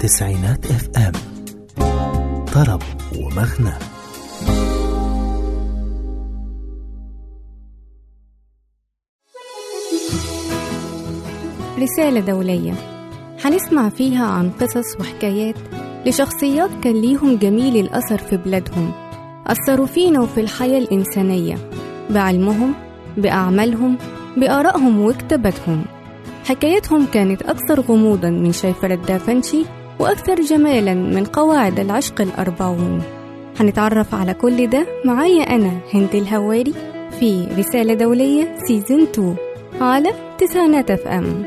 تسعينات اف ام طرب ومغنى رسالة دولية هنسمع فيها عن قصص وحكايات لشخصيات كان ليهم جميل الأثر في بلادهم أثروا فينا وفي الحياة الإنسانية بعلمهم بأعمالهم بآرائهم وكتاباتهم حكايتهم كانت أكثر غموضا من شيفرة دافنشي وأكثر جمالا من قواعد العشق الأربعون هنتعرف على كل ده معايا أنا هند الهواري في رسالة دولية سيزن 2 على تسعينات اف ام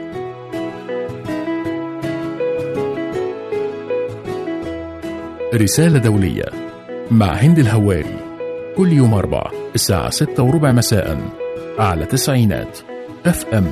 رسالة دولية مع هند الهواري كل يوم أربع الساعة ستة وربع مساء على تسعينات اف ام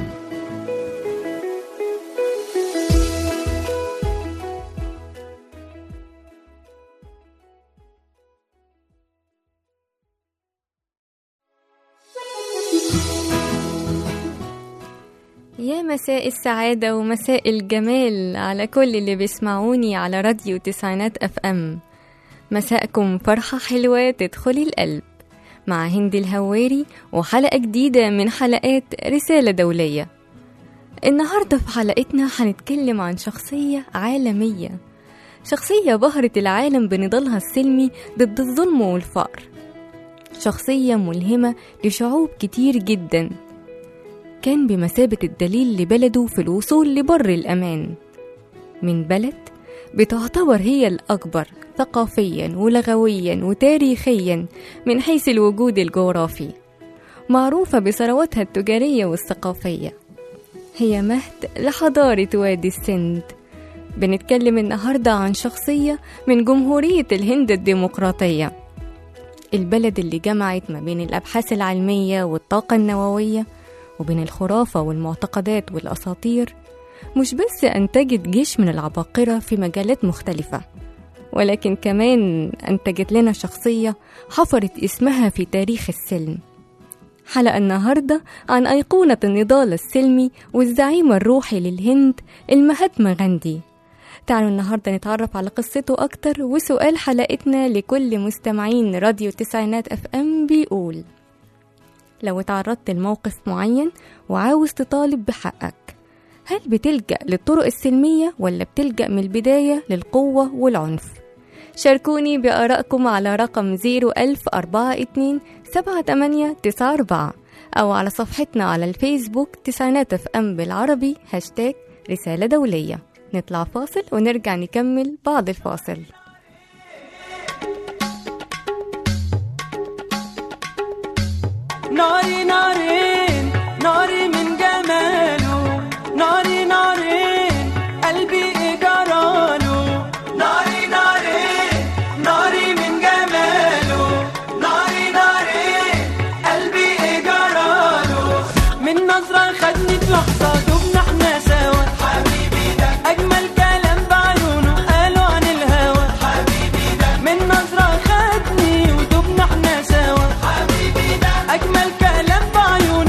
يا مساء السعادة ومساء الجمال على كل اللي بيسمعوني على راديو تسعينات اف ام مساءكم فرحة حلوة تدخل القلب مع هند الهواري وحلقة جديدة من حلقات رسالة دولية النهاردة في حلقتنا هنتكلم عن شخصية عالمية شخصية بهرت العالم بنضالها السلمي ضد الظلم والفقر شخصية ملهمة لشعوب كتير جدا كان بمثابة الدليل لبلده في الوصول لبر الأمان من بلد بتعتبر هي الأكبر ثقافيا ولغويا وتاريخيا من حيث الوجود الجغرافي معروفة بثرواتها التجارية والثقافية هي مهد لحضارة وادي السند بنتكلم النهاردة عن شخصية من جمهورية الهند الديمقراطية البلد اللي جمعت ما بين الأبحاث العلمية والطاقة النووية وبين الخرافة والمعتقدات والأساطير مش بس أنتجت جيش من العباقرة في مجالات مختلفة ولكن كمان أنتجت لنا شخصية حفرت اسمها في تاريخ السلم حلقة النهاردة عن أيقونة النضال السلمي والزعيم الروحي للهند المهاتما غاندي تعالوا النهاردة نتعرف على قصته أكتر وسؤال حلقتنا لكل مستمعين راديو تسعينات أف أم بيقول لو اتعرضت لموقف معين وعاوز تطالب بحقك هل بتلجأ للطرق السلمية ولا بتلجأ من البداية للقوة والعنف؟ شاركوني بآرائكم على رقم 01042 7894 أو على صفحتنا على الفيسبوك تسعينات اف ام بالعربي هاشتاج رسالة دولية نطلع فاصل ونرجع نكمل بعد الفاصل ناري نارين ناري من جماله ناري نارين قلبي إيه جراله ناري نارين ناري من جماله ناري نارين قلبي إيه جراله من نظرة خدني في لحظة دبنا احنا سوا حبيبي ده أجمل كلام بعيونه قالوا عن الهوى حبيبي ده من نظرة خدني ودبنا احنا سوا حبيبي ده أجمل كلام بعيونه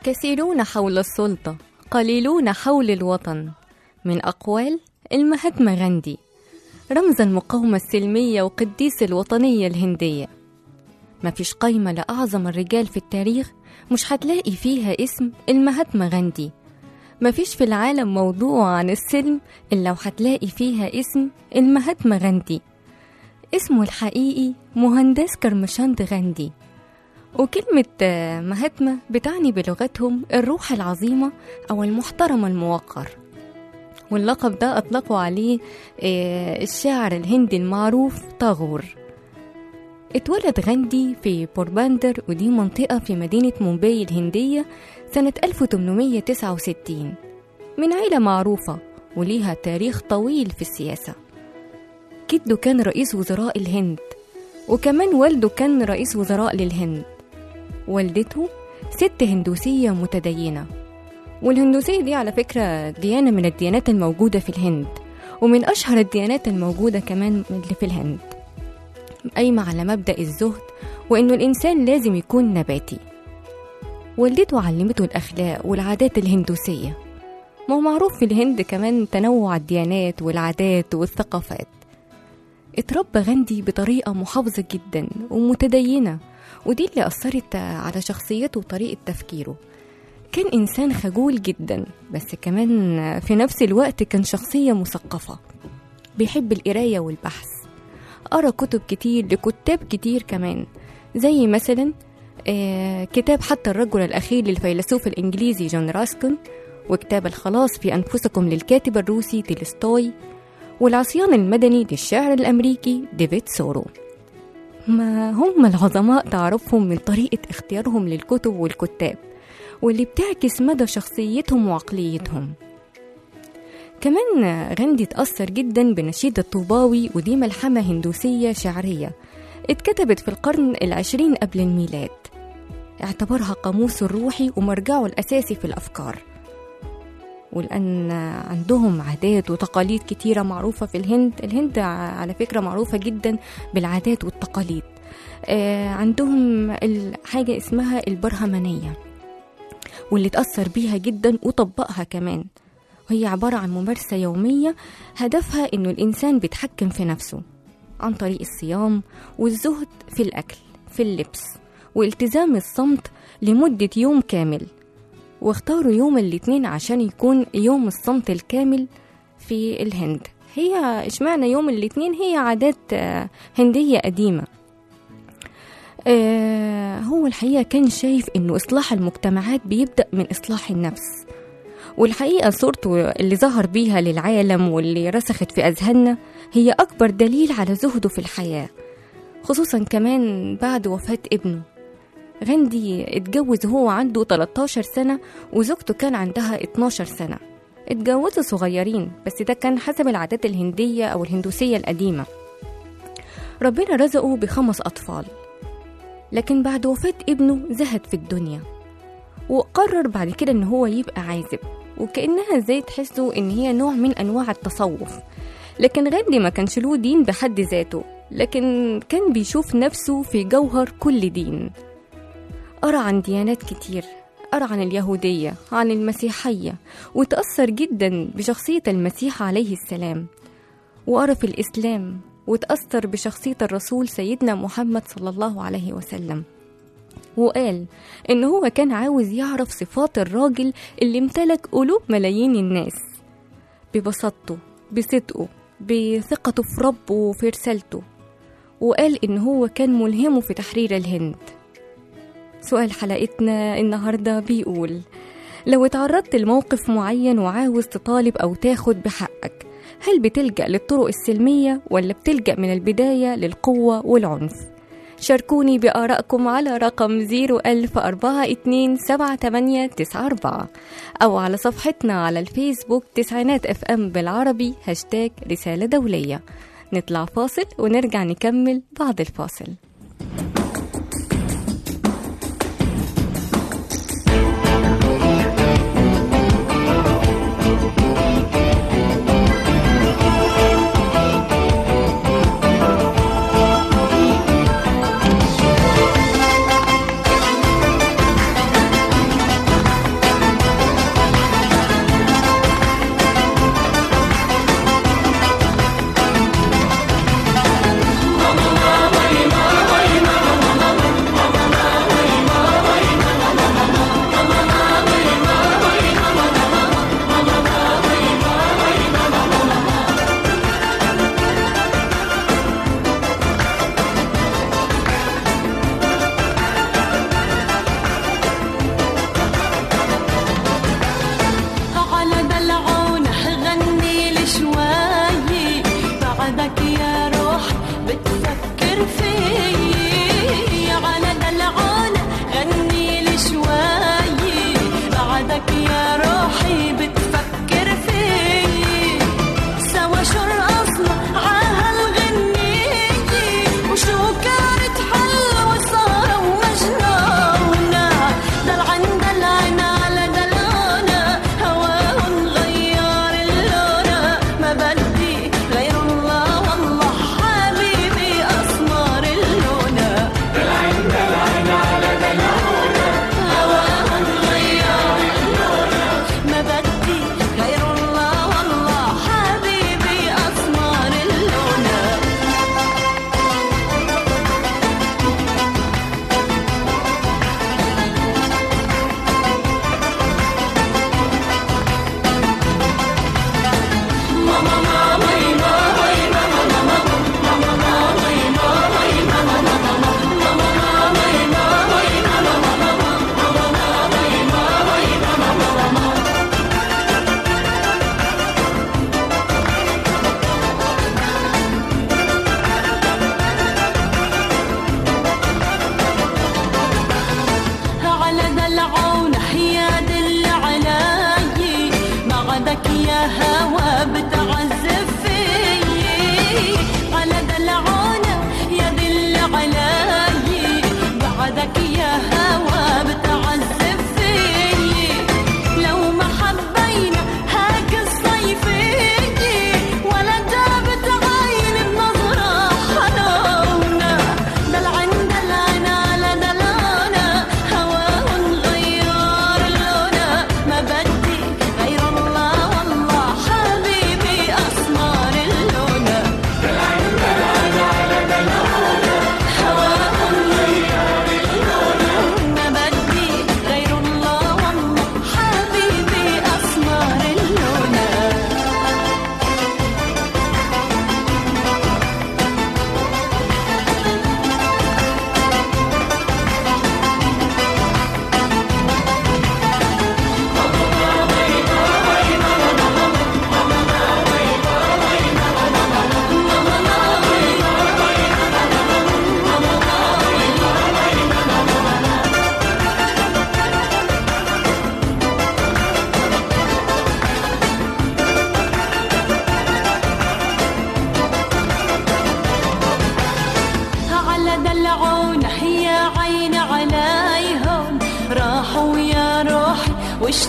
كثيرون حول السلطة قليلون حول الوطن من أقوال المهاتما غاندي رمز المقاومة السلمية وقديس الوطنية الهندية ما فيش قايمة لأعظم الرجال في التاريخ مش هتلاقي فيها اسم المهاتما غاندي ما فيش في العالم موضوع عن السلم إلا وهتلاقي فيها اسم المهاتما غاندي اسمه الحقيقي مهندس كرمشاند غاندي وكلمة آه، مهاتما بتعني بلغتهم الروح العظيمة أو المحترم الموقر واللقب ده أطلقوا عليه آه، الشاعر الهندي المعروف تاغور اتولد غاندي في بورباندر ودي منطقة في مدينة مومباي الهندية سنة 1869 من عيلة معروفة وليها تاريخ طويل في السياسة جده كان رئيس وزراء الهند وكمان والده كان رئيس وزراء للهند والدته ست هندوسية متدينة والهندوسية دي على فكرة ديانة من الديانات الموجودة في الهند ومن أشهر الديانات الموجودة كمان اللي في الهند قايمة على مبدأ الزهد وإنه الإنسان لازم يكون نباتي والدته علمته الأخلاق والعادات الهندوسية ما هو معروف في الهند كمان تنوع الديانات والعادات والثقافات اتربى غاندي بطريقة محافظة جدا ومتدينة ودي اللي أثرت على شخصيته وطريقة تفكيره كان إنسان خجول جدا بس كمان في نفس الوقت كان شخصية مثقفة بيحب القراية والبحث قرا كتب كتير لكتاب كتير كمان زي مثلا آه، كتاب حتى الرجل الأخير للفيلسوف الإنجليزي جون راسكن وكتاب الخلاص في أنفسكم للكاتب الروسي تولستوي والعصيان المدني للشاعر الأمريكي ديفيد سورو ما هم العظماء تعرفهم من طريقة اختيارهم للكتب والكتاب واللي بتعكس مدى شخصيتهم وعقليتهم كمان غاندي اتأثر جدا بنشيد الطوباوي ودي ملحمة هندوسية شعرية اتكتبت في القرن العشرين قبل الميلاد اعتبرها قاموسه الروحي ومرجعه الأساسي في الأفكار ولأن عندهم عادات وتقاليد كتيرة معروفة في الهند الهند على فكرة معروفة جدا بالعادات والتقاليد آه، عندهم ال- حاجة اسمها البرهمانية واللي اتأثر بيها جدا وطبقها كمان وهي عبارة عن ممارسة يومية هدفها إنه الإنسان بيتحكم في نفسه عن طريق الصيام والزهد في الأكل في اللبس والتزام الصمت لمدة يوم كامل واختاروا يوم الاثنين عشان يكون يوم الصمت الكامل في الهند هي اشمعنى يوم الاثنين هي عادات آه، هندية قديمة آه، هو الحقيقة كان شايف إنه إصلاح المجتمعات بيبدأ من إصلاح النفس والحقيقة صورته اللي ظهر بيها للعالم واللي رسخت في أذهاننا هي أكبر دليل على زهده في الحياة خصوصا كمان بعد وفاة ابنه غاندي اتجوز وهو عنده 13 سنة وزوجته كان عندها 12 سنة اتجوزوا صغيرين بس ده كان حسب العادات الهندية أو الهندوسية القديمة ربنا رزقه بخمس أطفال لكن بعد وفاة ابنه زهد في الدنيا وقرر بعد كده ان هو يبقى عازب وكأنها زي تحسوا ان هي نوع من انواع التصوف لكن غاندي ما كانش له دين بحد ذاته لكن كان بيشوف نفسه في جوهر كل دين قرأ عن ديانات كتير قرأ عن اليهودية عن المسيحية وتأثر جدا بشخصية المسيح عليه السلام وقرأ في الإسلام وتأثر بشخصية الرسول سيدنا محمد صلى الله عليه وسلم وقال إن هو كان عاوز يعرف صفات الراجل اللي امتلك قلوب ملايين الناس ببساطته بصدقه بثقته في ربه وفي رسالته وقال إن هو كان ملهمه في تحرير الهند سؤال حلقتنا النهاردة بيقول لو اتعرضت لموقف معين وعاوز تطالب أو تاخد بحقك هل بتلجأ للطرق السلمية ولا بتلجأ من البداية للقوة والعنف؟ شاركوني بآرائكم على رقم 010427894 أو على صفحتنا على الفيسبوك تسعينات اف ام بالعربي هاشتاج رسالة دولية نطلع فاصل ونرجع نكمل بعد الفاصل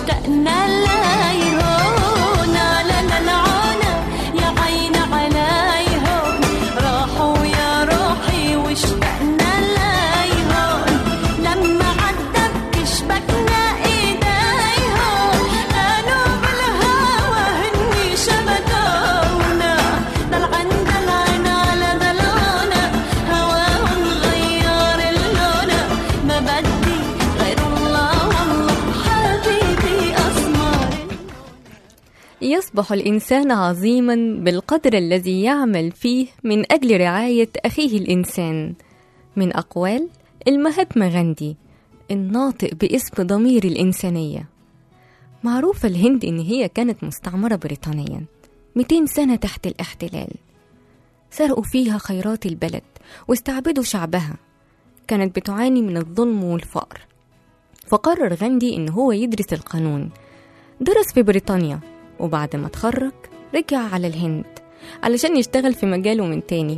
واشتقنا ليهونا لا لا العنا يا عين عليهم راحوا يا روحي واشتقنا ليهون لما عدت تشبكنا ايديهم قالوا بالهوى هني شبكونا دلعن دلعن على دلعنا هواهم غير اللون ما بدي غير الله والله حبيبي اسمر يصبح الإنسان عظيما بالقدر الذي يعمل فيه من أجل رعاية أخيه الإنسان من أقوال المهاتما غاندي الناطق باسم ضمير الإنسانية معروفة الهند إن هي كانت مستعمرة بريطانيا 200 سنة تحت الاحتلال سرقوا فيها خيرات البلد واستعبدوا شعبها كانت بتعاني من الظلم والفقر فقرر غاندي إن هو يدرس القانون درس في بريطانيا وبعد ما اتخرج رجع على الهند علشان يشتغل في مجاله من تاني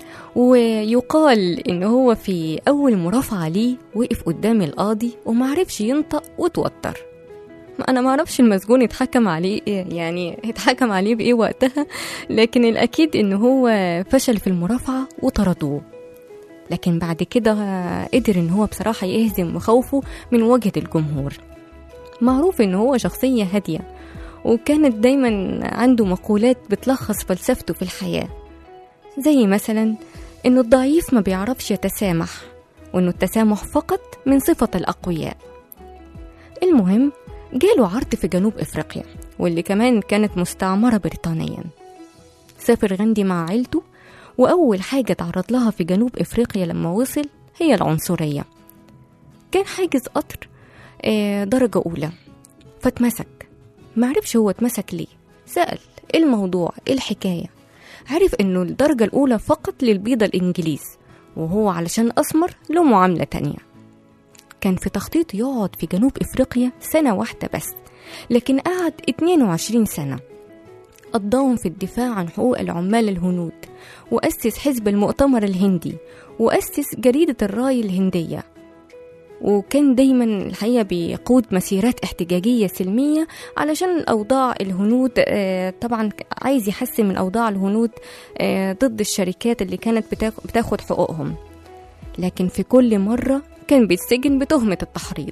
ويقال ان هو في اول مرافعة ليه وقف قدام القاضي ومعرفش ينطق وتوتر انا معرفش المسجون اتحكم عليه إيه يعني اتحكم عليه بايه وقتها لكن الاكيد ان هو فشل في المرافعة وطردوه لكن بعد كده قدر ان هو بصراحة يهزم مخاوفه من وجهة الجمهور معروف ان هو شخصية هادية وكانت دايما عنده مقولات بتلخص فلسفته في الحياة زي مثلا انه الضعيف ما بيعرفش يتسامح وانه التسامح فقط من صفة الأقوياء المهم جاله عرض في جنوب إفريقيا واللي كمان كانت مستعمرة بريطانيا سافر غاندي مع عيلته وأول حاجة تعرض لها في جنوب إفريقيا لما وصل هي العنصرية كان حاجز قطر آه، درجة أولى فاتمسك معرفش هو اتمسك ليه سأل ايه الموضوع ايه الحكاية عرف انه الدرجة الأولى فقط للبيضة الإنجليز وهو علشان أسمر له معاملة تانية كان في تخطيط يقعد في جنوب إفريقيا سنة واحدة بس لكن قعد 22 سنة قضاهم في الدفاع عن حقوق العمال الهنود وأسس حزب المؤتمر الهندي وأسس جريدة الراي الهندية وكان دايما الحقيقة بيقود مسيرات احتجاجية سلمية علشان الأوضاع الهنود آه، طبعا عايز يحسن من أوضاع الهنود آه، ضد الشركات اللي كانت بتاخ- بتاخد حقوقهم لكن في كل مرة كان بيتسجن بتهمة التحريض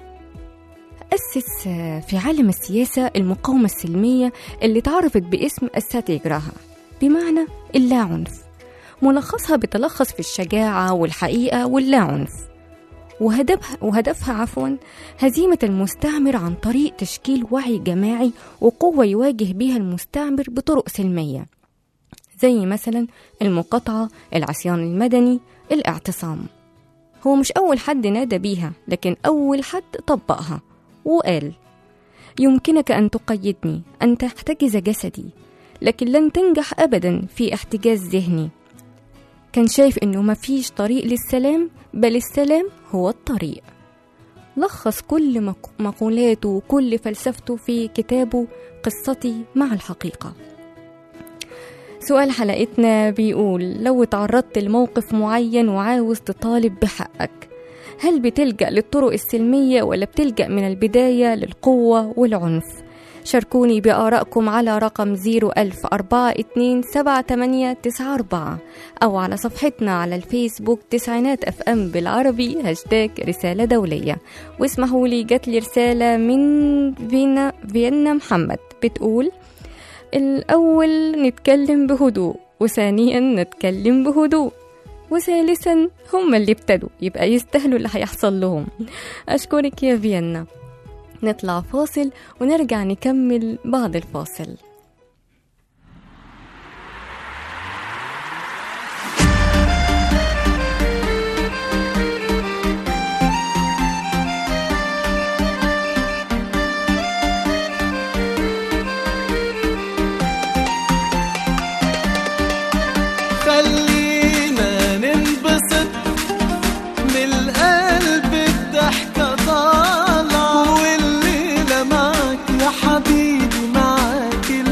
أسس آه، في عالم السياسة المقاومة السلمية اللي اتعرفت باسم الساتيجراها بمعنى اللاعنف ملخصها بتلخص في الشجاعة والحقيقة واللاعنف وهدفها, وهدفها عفوا هزيمة المستعمر عن طريق تشكيل وعي جماعي وقوة يواجه بها المستعمر بطرق سلمية زي مثلا المقاطعة العصيان المدني الاعتصام هو مش أول حد نادى بيها لكن أول حد طبقها وقال يمكنك أن تقيدني أن تحتجز جسدي لكن لن تنجح أبدا في احتجاز ذهني كان شايف إنه مفيش طريق للسلام بل السلام هو الطريق لخص كل مق- مقولاته وكل فلسفته في كتابه قصتي مع الحقيقة سؤال حلقتنا بيقول لو تعرضت لموقف معين وعاوز تطالب بحقك هل بتلجأ للطرق السلمية ولا بتلجأ من البداية للقوة والعنف؟ شاركوني بآرائكم على رقم 010427894 أو على صفحتنا على الفيسبوك تسعينات اف ام بالعربي هاشتاج رسالة دولية واسمحوا لي جات لي رسالة من فينا فيينا محمد بتقول الأول نتكلم بهدوء وثانيا نتكلم بهدوء وثالثا هم اللي ابتدوا يبقى يستاهلوا اللي هيحصل لهم أشكرك يا فيينا نطلع فاصل ونرجع نكمل بعد الفاصل خلينا ننبسط من القلب الضحكة طالعة والليلة معك يا حبيبي معاك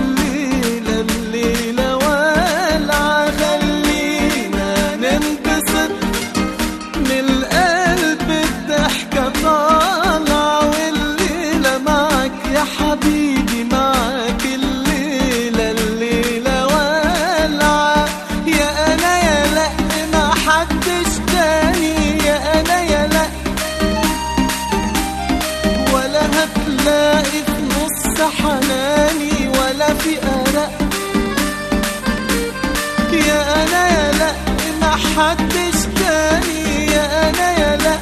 حدش تاني يا انا يا لا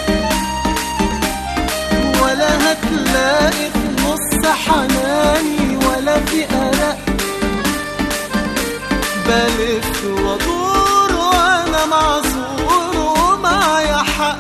ولا هتلاقي في نص حناني ولا في قلق بلف وادور وانا معذور ومعايا حق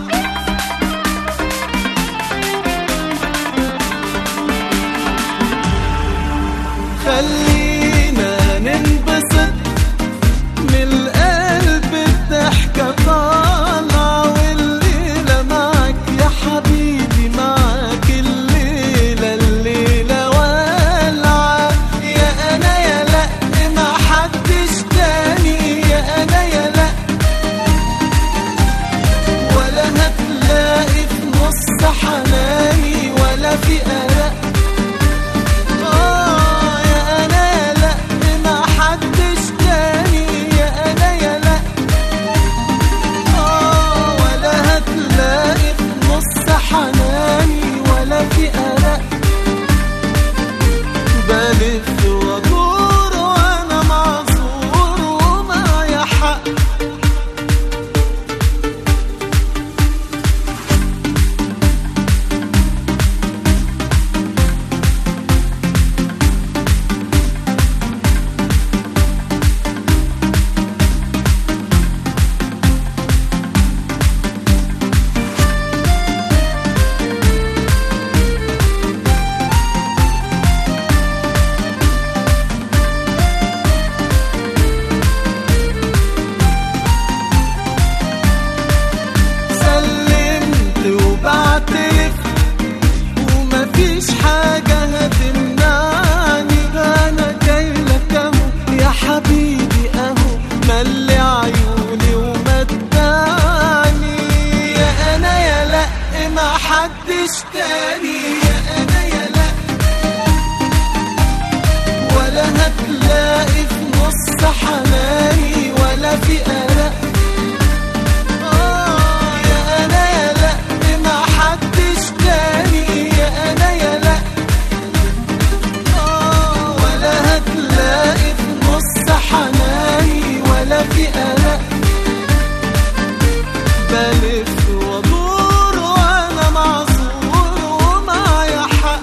خلينا ننبسط من القلب الضحكة طالعة والليلة معك يا حبيبي معك الليلة الليلة والعة يا أنا يا لأ ما حدش تاني يا أنا يا لأ ولا هتلاقي في نص حناني ولا في قلق آه يا أنا يا لأ ما حدش تاني يا أنا يا لأ آه ولا هتلاقي في نص حناني ولا في قلق بلف وادور وأنا معذور ومعايا حق سلمت وبعترف ومفيش حاجة هتمنعني أنا جاي لك أهو يا حبيبي أهو ملي عيوني ومتعني يا أنا يا لأ ما حدش تاني يا أنا يا لأ ولا هتلاقي في نص حناني ولا في قلق آه يا أنا يا لأ ما حدش تاني يا أنا يا لأ آه ولا هتلاقي في نص حناني ولا في قلق بلف وادور وأنا معذور ومعايا حق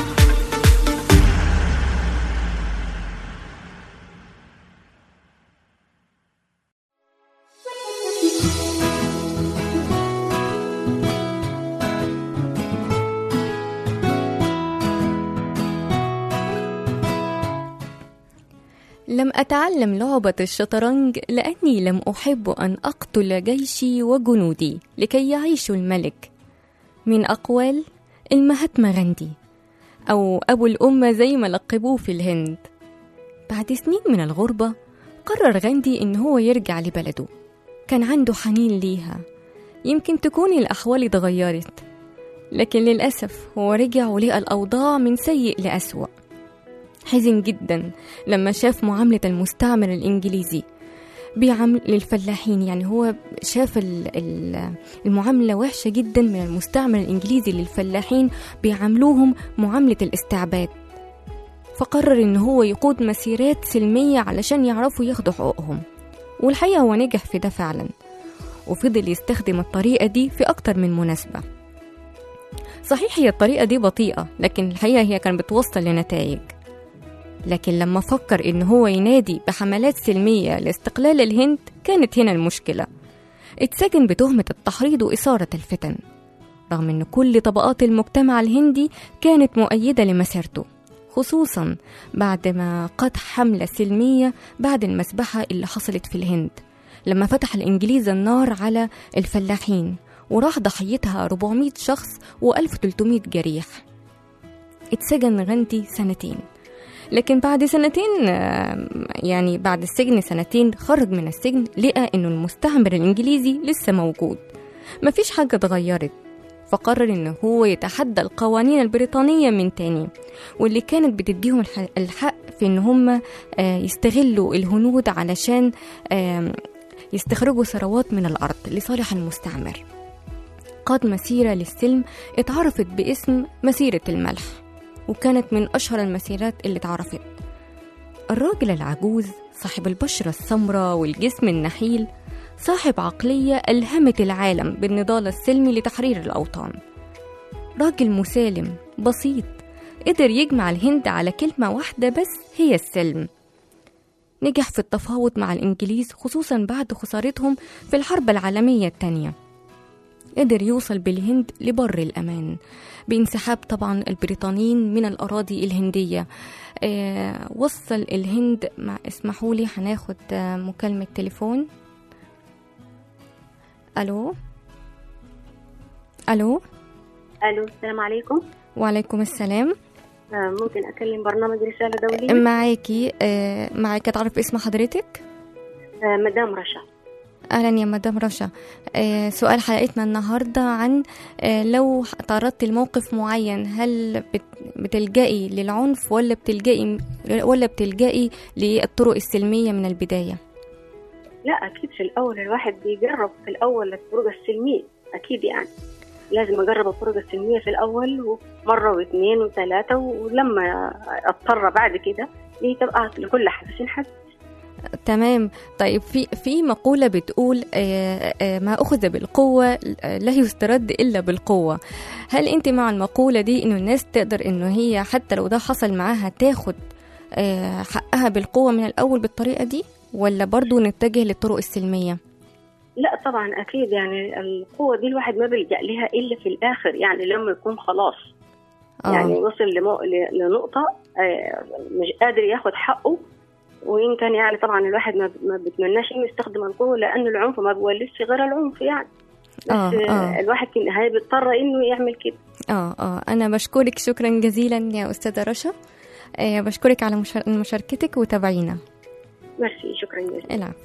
لم أتعلم لعبة الشطرنج لأني لم أحب أن أقتل جيشي وجنودي لكي يعيشوا الملك من أقوال المهاتما غاندي أو أبو الأمة زي ما لقبوه في الهند بعد سنين من الغربة قرر غاندي إن هو يرجع لبلده كان عنده حنين ليها يمكن تكون الأحوال اتغيرت لكن للأسف هو رجع ولقى الأوضاع من سيء لأسوأ حزن جدا لما شاف معاملة المستعمر الإنجليزي بيعامل للفلاحين يعني هو شاف ال- ال- المعاملة وحشة جدا من المستعمر الإنجليزي للفلاحين بيعاملوهم معاملة الاستعباد فقرر إن هو يقود مسيرات سلمية علشان يعرفوا ياخدوا حقوقهم والحقيقة هو نجح في ده فعلا وفضل يستخدم الطريقة دي في أكتر من مناسبة صحيح هي الطريقة دي بطيئة لكن الحقيقة هي كانت بتوصل لنتائج لكن لما فكر إن هو ينادي بحملات سلمية لاستقلال الهند كانت هنا المشكلة اتسجن بتهمة التحريض وإثارة الفتن رغم إن كل طبقات المجتمع الهندي كانت مؤيدة لمسيرته خصوصا بعد ما قاد حملة سلمية بعد المذبحة اللي حصلت في الهند لما فتح الإنجليز النار على الفلاحين وراح ضحيتها 400 شخص و1300 جريح اتسجن غاندي سنتين لكن بعد سنتين آه، يعني بعد السجن سنتين خرج من السجن لقى انه المستعمر الانجليزي لسه موجود مفيش حاجة اتغيرت فقرر انه هو يتحدى القوانين البريطانية من تاني واللي كانت بتديهم الح- الحق في ان هم آه، يستغلوا الهنود علشان آم، يستخرجوا ثروات من الارض لصالح المستعمر قاد مسيرة للسلم اتعرفت باسم مسيرة الملح وكانت من أشهر المسيرات اللي اتعرفت الراجل العجوز صاحب البشرة السمراء والجسم النحيل صاحب عقلية ألهمت العالم بالنضال السلمي لتحرير الأوطان راجل مسالم بسيط قدر يجمع الهند على كلمة واحدة بس هي السلم نجح في التفاوض مع الإنجليز خصوصا بعد خسارتهم في الحرب العالمية الثانية قدر يوصل بالهند لبر الأمان بانسحاب طبعا البريطانيين من الأراضي الهندية آه وصل الهند مع اسمحوا لي هناخد آه مكالمة تليفون ألو ألو الو السلام عليكم وعليكم السلام آه، ممكن اكلم برنامج رساله دوليه معاكي آه معاكي تعرف اسم حضرتك آه، مدام رشا اهلا يا مدام رشا آه سؤال حلقتنا النهارده عن آه لو تعرضت لموقف معين هل بت- بتلجئي للعنف ولا بتلجئي ولا بتلجئي للطرق السلميه من البدايه لا اكيد في الاول الواحد بيجرب في الاول الطرق السلميه اكيد يعني لازم اجرب الطرق السلميه في الاول مره واثنين وثلاثه ولما اضطر بعد كده دي تبقى لكل حدث حد تمام طيب في في مقولة بتقول آه، آه، ما أخذ بالقوة آه، لا يسترد إلا بالقوة هل أنت مع المقولة دي إنه الناس تقدر إنه هي حتى لو ده حصل معاها تاخد آه، حقها بالقوة من الأول بالطريقة دي ولا برضو نتجه للطرق السلمية لا طبعا اكيد يعني القوه دي الواحد ما بيلجا لها الا في الاخر يعني لما يكون خلاص يعني آه. وصل لمو... ل- لنقطة آه، مش قادر ياخد حقه وإن كان يعني طبعا الواحد ما, ما بيتمناش إنه يستخدم القوة لأن العنف ما بيولدش غير العنف يعني بس آه، آه. آه. الواحد في النهاية بيضطر إنه يعمل كده اه اه انا بشكرك شكرا جزيلا يا استاذه رشا آه بشكرك على مشار- مشاركتك وتابعينا ميرسي شكرا جزيلا العفو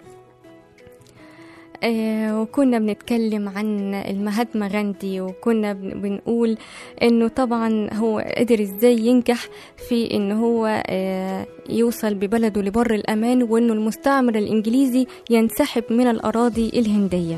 آه وكنا بنتكلم عن المهاتما غاندي وكنا بن- بنقول انه طبعا هو قدر ازاي ينجح في ان هو آه يوصل ببلده لبر الامان وانه المستعمر الانجليزي ينسحب من الاراضي الهنديه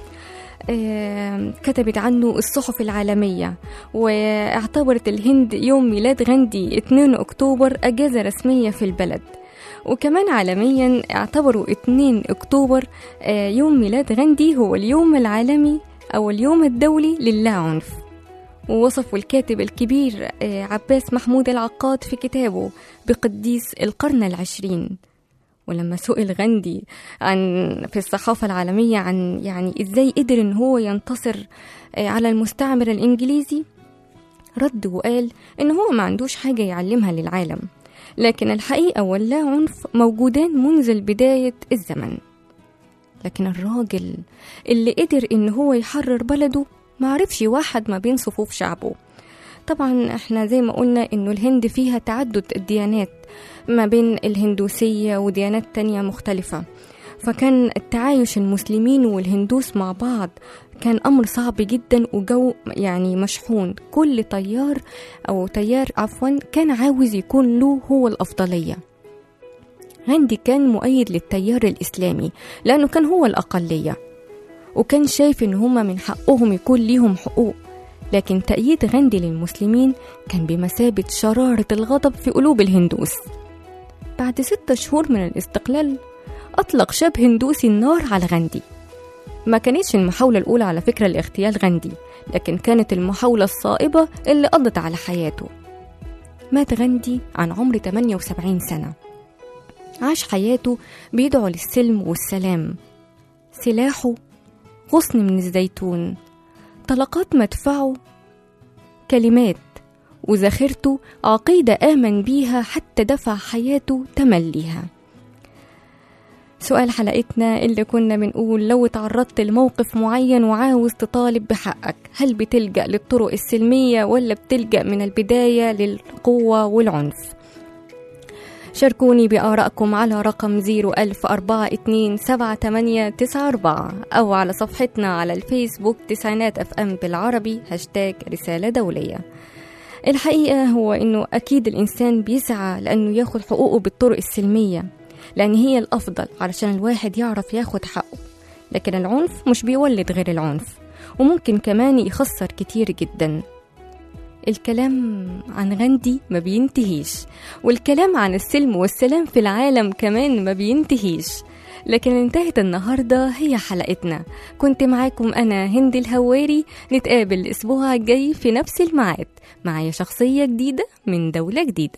آه، كتبت عنه الصحف العالمية واعتبرت الهند يوم ميلاد غاندي 2 أكتوبر أجازة رسمية في البلد وكمان عالميا اعتبروا 2 أكتوبر آه، يوم ميلاد غاندي هو اليوم العالمي أو اليوم الدولي للا عنف ووصفوا الكاتب الكبير آه، عباس محمود العقاد في كتابه بقديس القرن العشرين ولما سئل غاندي عن في الصحافة العالمية عن يعني ازاي قدر ان هو ينتصر آه، على المستعمر الانجليزي رد وقال ان هو ما عندوش حاجة يعلمها للعالم لكن الحقيقة واللا عنف موجودان منذ بداية الزمن لكن الراجل اللي قدر ان هو يحرر بلده معرفش واحد ما بين صفوف شعبه طبعا احنا زي ما قلنا انه الهند فيها تعدد الديانات ما بين الهندوسية وديانات تانية مختلفة فكان التعايش المسلمين والهندوس مع بعض كان أمر صعب جدا وجو يعني مشحون كل طيار أو تيار عفوا كان عاوز يكون له هو الأفضلية غاندي كان مؤيد للتيار الإسلامي لأنه كان هو الأقلية وكان شايف إن هما من حقهم يكون ليهم حقوق لكن تأييد غاندي للمسلمين كان بمثابة شرارة الغضب في قلوب الهندوس بعد ستة شهور من الاستقلال أطلق شاب هندوسي النار على غاندي ما كانتش المحاولة الأولى على فكرة لاغتيال غاندي لكن كانت المحاولة الصائبة اللي قضت على حياته مات غاندي عن عمر 78 سنة عاش حياته بيدعو للسلم والسلام سلاحه غصن من الزيتون طلقات مدفعه كلمات وذاخرته عقيدة آمن بيها حتى دفع حياته تمن ليها سؤال حلقتنا اللي كنا بنقول لو تعرضت لموقف معين وعاوز تطالب بحقك هل بتلجأ للطرق السلمية ولا بتلجأ من البداية للقوة والعنف شاركوني بآرائكم على رقم 010427894 أو على صفحتنا على الفيسبوك تسعينات أف أم بالعربي هاشتاج رسالة دولية الحقيقة هو إنه أكيد الإنسان بيسعى لأنه ياخد حقوقه بالطرق السلمية لأن هي الأفضل علشان الواحد يعرف ياخد حقه لكن العنف مش بيولد غير العنف وممكن كمان يخسر كتير جدا الكلام عن غاندي ما بينتهيش والكلام عن السلم والسلام في العالم كمان ما بينتهيش لكن انتهت النهاردة هي حلقتنا كنت معاكم أنا هند الهواري نتقابل الأسبوع الجاي في نفس الميعاد معايا شخصية جديدة من دولة جديدة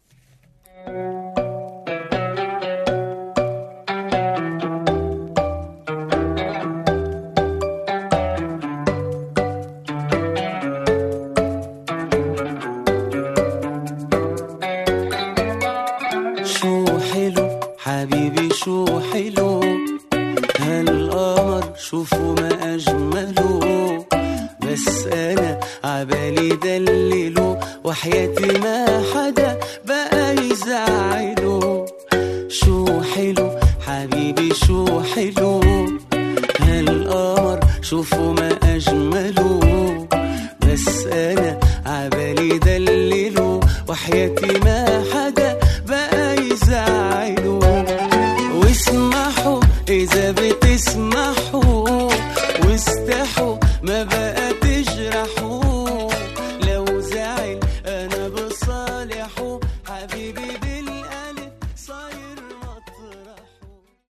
شو حلو حبيبي شو حلو هالقمر شوفوا ما أجمله بس أنا عبالي دلله وحياتي ما حدا بقى يزعله شو حلو حبيبي شو حلو هالقمر شوفوا ما أجمله بس أنا عبالي دلله وحياتي ما حدا بقى يزعله واسمحوا إذا بتسمحوا